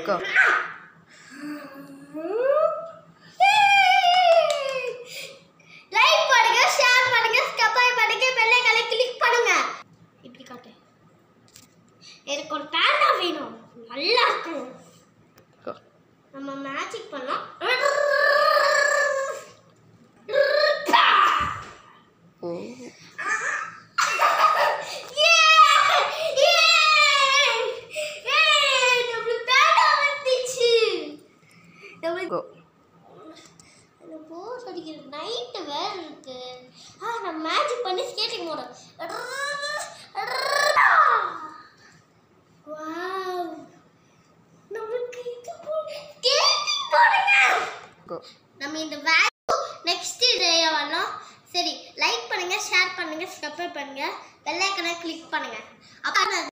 Go. Like பண்ணுங்க share பண்ணுங்க subscribe பண்ணுங்க பெல் ஐகானை கிளிக் பண்ணுங்க இப்படி காட்டு எனக்கு ஒரு பேண்டா வேணும் நல்லா இருக்கும் Go. நம்ம மேஜிக் பண்ணோம் Oh. Go. போர் அடிக்கிற நைட்டு வேற இருக்கு ஆ நான் மேஜிக் பண்ணி ஸ்கேட்டிங் போட வாவ் நமக்கு இது ஸ்கேட்டிங் போடுங்க Go. நம்ம இந்த வேல்யூ நெக்ஸ்ட் டேயா வரலாம் சரி லைக் பண்ணுங்க ஷேர் பண்ணுங்க சப்ஸ்கிரைப் பண்ணுங்க பெல் ஐக்கனை கிளிக் பண்ணுங்க அப்போ